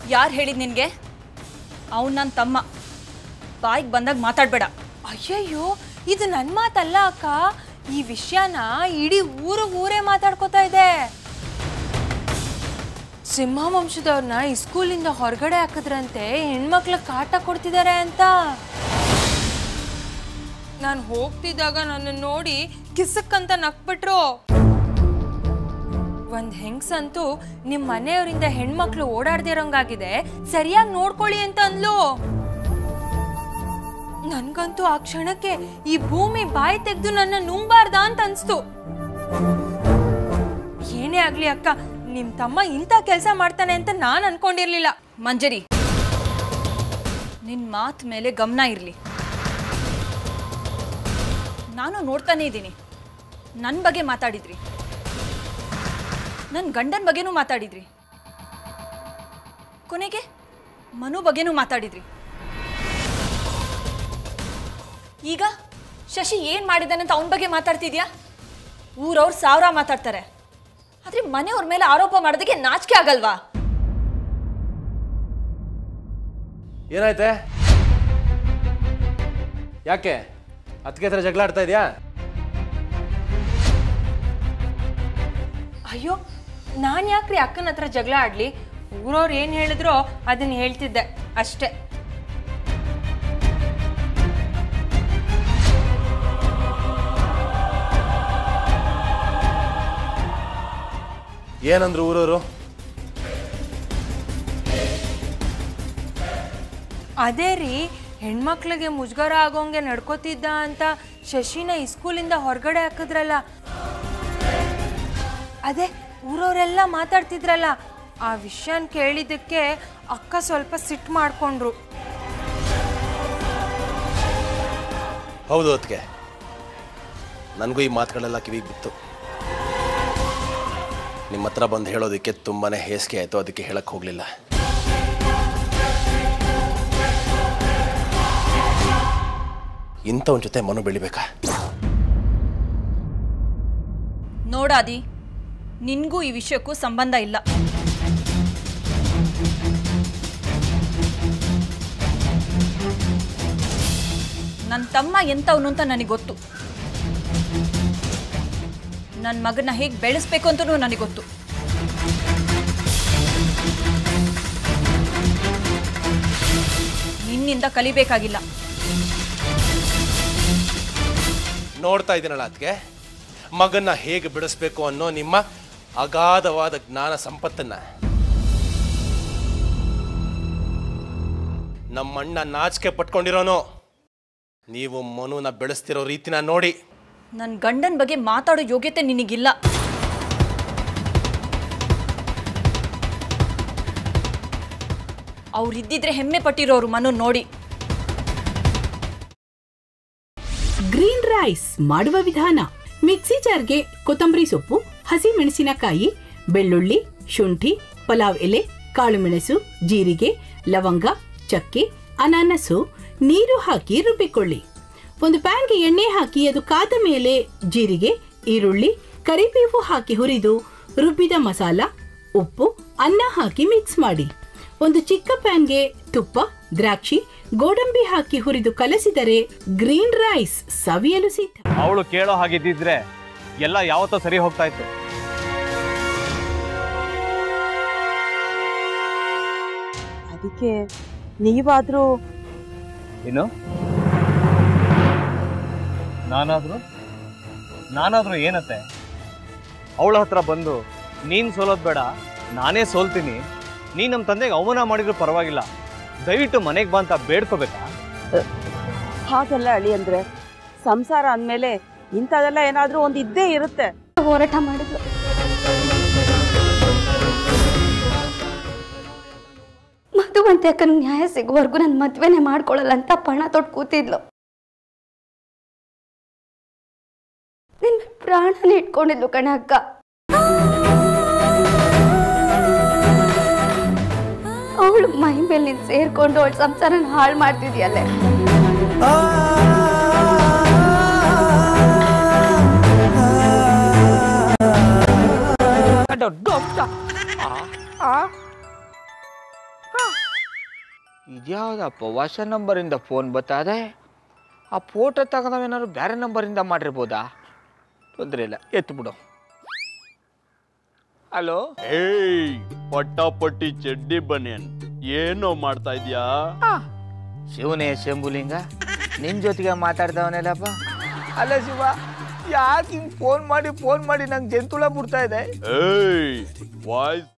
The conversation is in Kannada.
ಯಾರು ಹೇಳಿದ್ ನಿನಗೆ ಅವನು ನನ್ನ ತಮ್ಮ ಬಾಯಿಗೆ ಬಂದಾಗ ಮಾತಾಡಬೇಡ ಅಯ್ಯಯ್ಯೋ ಇದು ನನ್ನ ಮಾತಲ್ಲ ಅಕ್ಕ ಈ ವಿಷಯನ ಇಡೀ ಊರು ಊರೇ ಮಾತಾಡ್ಕೋತಾ ಇದೆ ಸಿಂಹ ವಂಶದವ್ರನ್ನ ಈ ಸ್ಕೂಲಿಂದ ಹೊರಗಡೆ ಹಾಕಿದ್ರಂತೆ ಹೆಣ್ಮಕ್ಳ ಕಾಟ ಕೊಡ್ತಿದ್ದಾರೆ ಅಂತ ನಾನು ಹೋಗ್ತಿದ್ದಾಗ ನನ್ನ ನೋಡಿ ಕಿಸಕ್ಕಂತ ನಕ್ಬಿಟ್ರು ಒಂದ್ ಹೆಂಗ್ಸಂತೂ ನಿಮ್ ಮನೆಯವರಿಂದ ಹೆಣ್ಮಕ್ಳು ಓಡಾಡ್ದಿರೋಂಗಾಗಿದೆ ಸರಿಯಾಗಿ ನೋಡ್ಕೊಳ್ಳಿ ಅಂತ ಅಂದ್ಲು ನನ್ಗಂತೂ ಆ ಕ್ಷಣಕ್ಕೆ ಈ ಭೂಮಿ ಬಾಯಿ ತೆಗೆದು ನನ್ನ ನುಂಗ್ಬಾರ್ದ ಅಂತ ಅನ್ಸ್ತು ಏನೇ ಆಗ್ಲಿ ಅಕ್ಕ ನಿಮ್ ತಮ್ಮ ಇಂಥ ಕೆಲಸ ಮಾಡ್ತಾನೆ ಅಂತ ನಾನ್ ಅನ್ಕೊಂಡಿರ್ಲಿಲ್ಲ ಮಂಜರಿ ನಿನ್ನ ಮಾತು ಮೇಲೆ ಗಮನ ಇರಲಿ ನಾನು ನೋಡ್ತಾನೇ ಇದ್ದೀನಿ ನನ್ನ ಬಗ್ಗೆ ಮಾತಾಡಿದ್ರಿ ನನ್ನ ಗಂಡನ ಬಗ್ಗೆನೂ ಮಾತಾಡಿದ್ರಿ ಕೊನೆಗೆ ಮನು ಬಗ್ಗೆನೂ ಮಾತಾಡಿದ್ರಿ ಈಗ ಶಶಿ ಏನು ಮಾಡಿದಾನೆ ಅಂತ ಅವನ ಬಗ್ಗೆ ಮಾತಾಡ್ತಿದ್ಯಾ ಊರವ್ರು ಸಾವಿರ ಮಾತಾಡ್ತಾರೆ ಆದರೆ ಮನೆಯವ್ರ ಮೇಲೆ ಆರೋಪ ಮಾಡೋದಕ್ಕೆ ನಾಚಿಕೆ ಆಗಲ್ವಾ ಏನಾಯ್ತೆ ಯಾಕೆ ಅದಕ್ಕೆ ಹತ್ರ ಜಗಳ ಆಡ್ತಾ ಇದೆಯಾ ಅಯ್ಯೋ ನಾನ್ ಯಾಕ್ರಿ ಅಕ್ಕನ ಹತ್ರ ಜಗಳ ಆಡ್ಲಿ ಊರವ್ರು ಏನ್ ಹೇಳಿದ್ರೋ ಅದನ್ನ ಹೇಳ್ತಿದ್ದೆ ಅಷ್ಟೇ ಏನಂದ್ರು ಊರವರು ಅದೇ ರೀ ಹೆಣ್ಮಕ್ಳಿಗೆ ಮುಜುಗರ ಆಗೋಂಗೆ ನಡ್ಕೋತಿದ್ದ ಅಂತ ಶಶಿನ ಈ ಸ್ಕೂಲಿಂದ ಹೊರಗಡೆ ಹಾಕಿದ್ರಲ್ಲ ಅದೇ ಊರವರೆಲ್ಲ ಮಾತಾಡ್ತಿದ್ರಲ್ಲ ಆ ವಿಷಯನ ಕೇಳಿದ್ದಕ್ಕೆ ಅಕ್ಕ ಸ್ವಲ್ಪ ಸಿಟ್ಟು ಮಾಡ್ಕೊಂಡ್ರು ಹೌದು ಅದಕ್ಕೆ ನನಗೂ ಈ ಮಾತುಗಳೆಲ್ಲ ಕಿವಿಗೆ ಬಿತ್ತು ನಿಮ್ಮ ಹತ್ರ ಬಂದು ಹೇಳೋದಕ್ಕೆ ತುಂಬಾ ಹೇಸಿಗೆ ಆಯಿತು ಅದಕ್ಕೆ ಹೇಳಕ್ಕೆ ಹೋಗಲಿಲ್ಲ ಇಂಥವನ ಜೊತೆ ಮನು ಬೆಳಿಬೇಕಾ ನೋಡಾದಿ ನಿನ್ಗೂ ಈ ವಿಷಯಕ್ಕೂ ಸಂಬಂಧ ಇಲ್ಲ ನನ್ನ ತಮ್ಮ ಎಂಥವನು ಅಂತ ನನಗೆ ಗೊತ್ತು ನನ್ನ ಮಗನ ಹೇಗೆ ಬೆಳೆಸ್ಬೇಕು ಅಂತಲೂ ನನಗೆ ಗೊತ್ತು ನಿನ್ನಿಂದ ಕಲಿಬೇಕಾಗಿಲ್ಲ ನೋಡ್ತಾ ಇದ್ದೀನಲ್ಲ ಅದಕ್ಕೆ ಮಗನ್ನ ಹೇಗೆ ಬಿಡಿಸ್ಬೇಕು ಅನ್ನೋ ನಿಮ್ಮ ಅಗಾಧವಾದ ಜ್ಞಾನ ಸಂಪತ್ತನ್ನ ನಮ್ಮಣ್ಣ ನಾಚಿಕೆ ಪಟ್ಕೊಂಡಿರೋನು ನೀವು ಮನುನ ಬೆಳೆಸ್ತಿರೋ ರೀತಿನ ನೋಡಿ ನನ್ನ ಗಂಡನ ಬಗ್ಗೆ ಮಾತಾಡೋ ಯೋಗ್ಯತೆ ನಿನಗಿಲ್ಲ ಅವ್ರಿದ್ದಿದ್ರೆ ಹೆಮ್ಮೆ ಪಟ್ಟಿರೋರು ಮನು ನೋಡಿ ಗ್ರೀನ್ ರೈಸ್ ಮಾಡುವ ವಿಧಾನ ಮಿಕ್ಸಿ ಜಾರ್ಗೆ ಕೊತ್ತಂಬರಿ ಸೊಪ್ಪು ಹಸಿ ಮೆಣಸಿನಕಾಯಿ ಬೆಳ್ಳುಳ್ಳಿ ಶುಂಠಿ ಪಲಾವ್ ಎಲೆ ಕಾಳುಮೆಣಸು ಜೀರಿಗೆ ಲವಂಗ ಚಕ್ಕೆ ಅನಾನಸು ನೀರು ಹಾಕಿ ರುಬ್ಬಿಕೊಳ್ಳಿ ಒಂದು ಪ್ಯಾನ್ಗೆ ಎಣ್ಣೆ ಹಾಕಿ ಅದು ಕಾದ ಮೇಲೆ ಜೀರಿಗೆ ಈರುಳ್ಳಿ ಕರಿಬೇವು ಹಾಕಿ ಹುರಿದು ರುಬ್ಬಿದ ಮಸಾಲ ಉಪ್ಪು ಅನ್ನ ಹಾಕಿ ಮಿಕ್ಸ್ ಮಾಡಿ ಒಂದು ಚಿಕ್ಕ ಪ್ಯಾನ್ಗೆ ತುಪ್ಪ ದ್ರಾಕ್ಷಿ ಗೋಡಂಬಿ ಹಾಕಿ ಹುರಿದು ಕಲಸಿದರೆ ಗ್ರೀನ್ ರೈಸ್ ಸವಿಯಲು ಸಿದ್ಧ ಅವಳು ಕೇಳೋ ಹಾಗಿದ್ದಿದ್ರೆ ಎಲ್ಲ ಯಾವತ್ತೋ ಸರಿ ಹೋಗ್ತಾ ಇತ್ತು ಅದಕ್ಕೆ ನೀವಾದ್ರೂ ಏನು ನಾನಾದ್ರೂ ನಾನಾದ್ರೂ ಏನತ್ತೆ ಅವಳ ಹತ್ರ ಬಂದು ನೀನು ಸೋಲೋದು ಬೇಡ ನಾನೇ ಸೋಲ್ತೀನಿ ನೀನು ನಮ್ಮ ತಂದೆಗೆ ಅವಮಾನ ಮಾಡಿದ್ರು ಪರವಾಗಿಲ್ಲ ದಯವಿಟ್ಟು ಮನೆಗೆ ಬಾ ಅಂತ ಬೇಡ್ಕೋಬೇಕಾ ಹಾಗೆಲ್ಲ ಅಳಿ ಅಂದ್ರೆ ಸಂಸಾರ ಅಂದಮೇಲೆ ಇಂಥದೆಲ್ಲ ಏನಾದ್ರೂ ಒಂದು ಇದ್ದೇ ಇರುತ್ತೆ ಹೋರಾಟ ಮಾಡಿದ್ಲು ಮಧುವಂತೆ ಅಕ್ಕನ ನ್ಯಾಯ ಸಿಗುವವರೆಗೂ ನನ್ನ ಮದ್ವೆನೇ ಮಾಡ್ಕೊಳ್ಳಲ್ಲ ಅಂತ ಪಣ ತೊಟ್ಟು ಕೂತಿದ್ಲು ನಿನ್ ಪ್ರಾಣನೇ ಇಟ್ಕೊಂಡಿದ್ಲು ಕಣೆ ಅಕ್ಕ ಅವಳು ಮೈ ಮೇಲೆ ನೀನ್ ಸೇರ್ಕೊಂಡು ಅವಳ ಸಂಸಾರನ ಹಾಳು ಮಾಡ್ತಿದ್ಯಲ್ಲೇ ಇದ್ಯಾವುದಪ್ಪ ಹೊಸ ನಂಬರಿಂದ ಫೋನ್ ಬತ್ತದೆ ಆ ಫೋಟೋ ತಗೊಂಡವೇನಾದ್ರು ಬೇರೆ ನಂಬರಿಂದ ಮಾಡಿರ್ಬೋದಾ ತೊಂದರೆ ಇಲ್ಲ ಎತ್ತು ಬಿಡು ಹಲೋ ಏಯ್ ಪಟ್ಟಾಪಟ್ಟಿ ಚಡ್ಡಿ ಬನಿಯನ್ ಏನೋ ಮಾಡ್ತಾ ಇದ್ಯಾ ಶಿವನೇ ಶಂಭುಲಿಂಗ ನಿನ್ನ ಜೊತೆಗೆ ಮಾತಾಡ್ದವನೇಲಪ್ಪ ಅಲ್ಲ ಶಿವ ಯಾಕೆ ಹಿಂಗೆ ಫೋನ್ ಮಾಡಿ ಫೋನ್ ಮಾಡಿ ನಂಗೆ ಜಂತುಳ ಬಿಡ್ತಾ ಇದೆ ಏಯ್ ವಾಯ್ಸ್